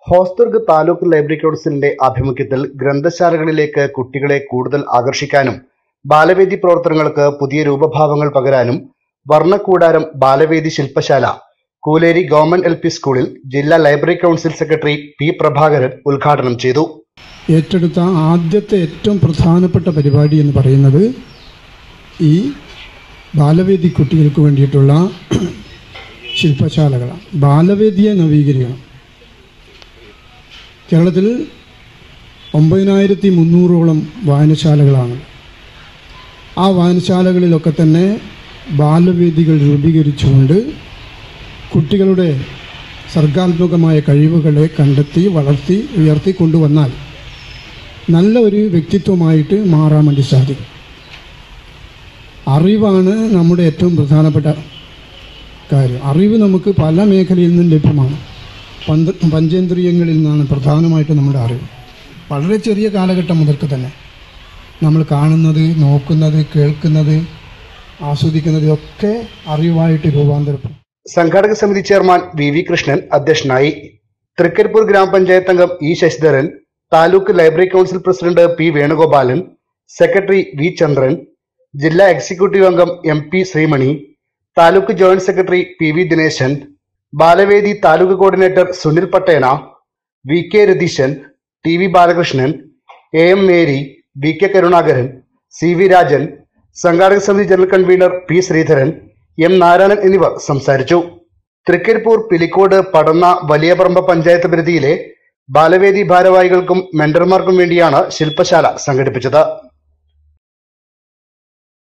Hosdurg taluk library കൗൺസിലിന്റെ ആഭിമുഖ്യത്തിൽ ഗ്രന്ഥശാലകളിലേക്ക് കുട്ടികളെ കൂടുതൽ ആകർഷിക്കാനും ബാലവേദി പ്രവർത്തനങ്ങൾക്ക് പുതിയ രൂപഭാവങ്ങൾ പകരാനും വർണ്ണക്കൂടാരം ബാലവേദി ശില്പശാല കൂലേരി ഗവൺമെന്റ് എൽ പി സ്കൂളിൽ ജില്ലാ library council secretary P Prabhakaran ഉദ്ഘാടനം ചെയ്തു ഏറ്റെടുത്ത ആദ്യത്തെ ഏറ്റവും പ്രധാനപ്പെട്ട പരിപാടി എന്ന് പറയുന്നത് ഈ ബാലവേദി കുട്ടികൾക്ക് വേണ്ടിയിട്ടുള്ള ശില്പശാലകളാണ് ബാലവേദിയെ നവീകരിക്കണം കേരളത്തിൽ ഒമ്പതിനായിരത്തി മുന്നൂറോളം വായനശാലകളാണ് ആ വായനശാലകളിലൊക്കെ തന്നെ ബാലവേദികൾ രൂപീകരിച്ചുകൊണ്ട് കുട്ടികളുടെ സർഗാത്മകമായ കഴിവുകളെ കണ്ടെത്തി വളർത്തി ഉയർത്തി കൊണ്ടുവന്നാൽ നല്ല ഒരു വ്യക്തിത്വമായിട്ട് മാറാൻ വേണ്ടി സാധിക്കും അറിവാണ് നമ്മുടെ ഏറ്റവും പ്രധാനപ്പെട്ട കാര്യം അറിവ് നമുക്ക് പല മേഖലയിൽ നിന്നും ലഭ്യമാണ് പന്ത് പഞ്ചേന്ദ്രിയങ്ങളിൽ നിന്നാണ് പ്രധാനമായിട്ട് നമ്മുടെ അറിവ് വളരെ ചെറിയ കാലഘട്ടം മുതൽക്ക് തന്നെ നമ്മൾ കാണുന്നത് നോക്കുന്നത് കേൾക്കുന്നത് ആസ്വദിക്കുന്നത് ഒക്കെ അറിവായിട്ട് രൂപാന്തരപ്പെടും സംഘാടക സമിതി ചെയർമാൻ വി വി കൃഷ്ണൻ അധ്യക്ഷനായി തൃക്കരിപ്പൂർ ഗ്രാമപഞ്ചായത്ത് അംഗം E Sasidharan taluk library council president P Venugopalan secretary V Chandran ജില്ലാ എക്സിക്യൂട്ടീവ് അംഗം M P Sreemani taluk joint secretary P V Dineshan Balavedi taluk coordinator Sunil Pattena V K Ratheesan T V Balakrishnan A M Mary V K Karunakaran C V Rajan സംഘാടക സമിതി general convener P Sreedharan M Narayanan എന്നിവർ സംസാരിച്ചു തൃക്കരിപ്പൂർ പിലിക്കോട് പടന്ന വലിയപറമ്പ പഞ്ചായത്ത് പരിധിയിലെ ബാലവേദി ഭാരവാഹികൾക്കും മെന്റർമാർക്കും വേണ്ടിയാണ് ശില്പശാല സംഘടിപ്പിച്ചത്